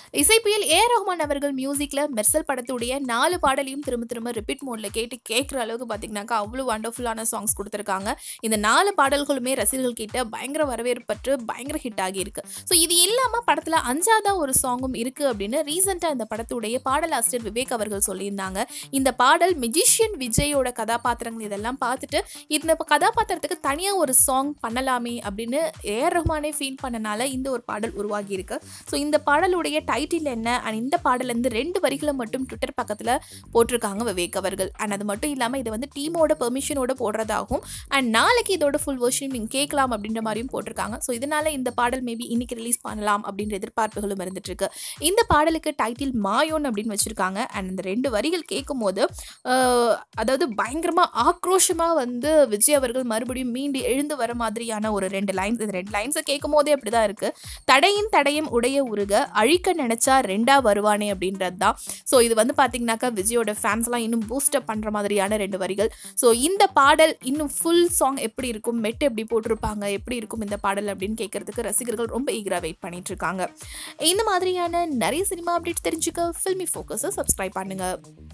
இசைப்பியல் ஏ ரஹ்மான் அவர்கள் மியூசிக்கில் மெர்சல் படத்துடைய நாலு பாடலையும் திரும்ப திரும்ப ரிப்பீட் மோடில் கேட்டு கேட்குற அளவுக்கு பார்த்தீங்கன்னாக்கா அவ்வளோ வண்டர்ஃபுல்லான சாங்ஸ் கொடுத்துருக்காங்க இந்த நாலு பாடல்களுமே ரசிகர்கள் கிட்ட பயங்கர வரவேற்பற்று பயங்கர ஹிட் ஆகியிருக்கு ஸோ இது இல்லாமல் படத்தில் அஞ்சாவதா ஒரு சாங்கும் இருக்குது அப்படின்னு ரீசெண்டாக இந்த படத்துடைய பாடலாசிரியர் விவேக் அவர்கள் சொல்லியிருந்தாங்க இந்த பாடல் மெஜிஷியன் விஜயோட கதாபாத்திரங்கள் இதெல்லாம் பார்த்துட்டு இந்த கதாபாத்திரத்துக்கு தனியாக ஒரு சாங் பண்ணலாமே அப்படின்னு ஏஆர் ரஹ்மானே ஃபீல் பண்ணனால இந்த ஒரு பாடல் உருவாகி இருக்கு ஸோ இந்த பாடலுடைய டைட்டில் என்ன அண்ட் இந்த பாடலேருந்து ரெண்டு வரிகளை மட்டும் ட்விட்டர் பக்கத்தில் போட்டிருக்காங்க விவேக் அவர்கள் அண்ட் அது மட்டும் இல்லாமல் இதை வந்து டீமோட பெர்மிஷனோட போடுறதாகும் அண்ட் நாளைக்கு இதோட ஃபுல் வெர்ஷன் நீங்கள் கேட்கலாம் அப்படின்ற மாதிரியும் போட்டிருக்காங்க ஸோ இதனால இந்த பாடல் மேபி இன்னைக்கு ரிலீஸ் பண்ணலாம் அப்படின்ற எதிர்பார்ப்புகளும் இருந்துட்டு இருக்கு இந்த பாடலுக்கு டைட்டில் மாயோன் அப்படின்னு வச்சிருக்காங்க அண்ட் இந்த ரெண்டு வரிகள் கேட்கும் போது ஆஹ், அதாவது பயங்கரமாக ஆக்ரோஷமாக வந்து விஜய் அவர்கள் மறுபடியும் மீண்டு எழுந்து வர மாதிரியான ஒரு ரெண்டு லைன்ஸ் இந்த ரெண்டு லைன்ஸை கேட்கும் போதே அப்படி தான் இருக்குது தடையின் தடயம் உடைய உருக அழிக்க நினச்சா ரெண்டா வருவானே அப்படின்றது தான் ஸோ இது வந்து பார்த்தீங்கன்னாக்கா விஜயோட ஃபேன்ஸ்லாம் இன்னும் பூஸ்டப் பண்ணுற மாதிரியான ரெண்டு வரிகள் ஸோ இந்த பாடல் இன்னும் ஃபுல் சாங் எப்படி இருக்கும் மெட் எப்படி போட்டிருப்பாங்க எப்படி இருக்கும் இந்த பாடல் அப்படின்னு கேட்கறதுக்கு ரசிகர்கள் ரொம்ப ஈகராக வெயிட் பண்ணிட்டு இருக்காங்க இந்த மாதிரியான நிறைய சினிமா அப்டேட்ஸ் தெரிஞ்சுக்க ஃபில்மி ஃபோக்கஸை சப்ஸ்கிரைப் பண்ணுங்க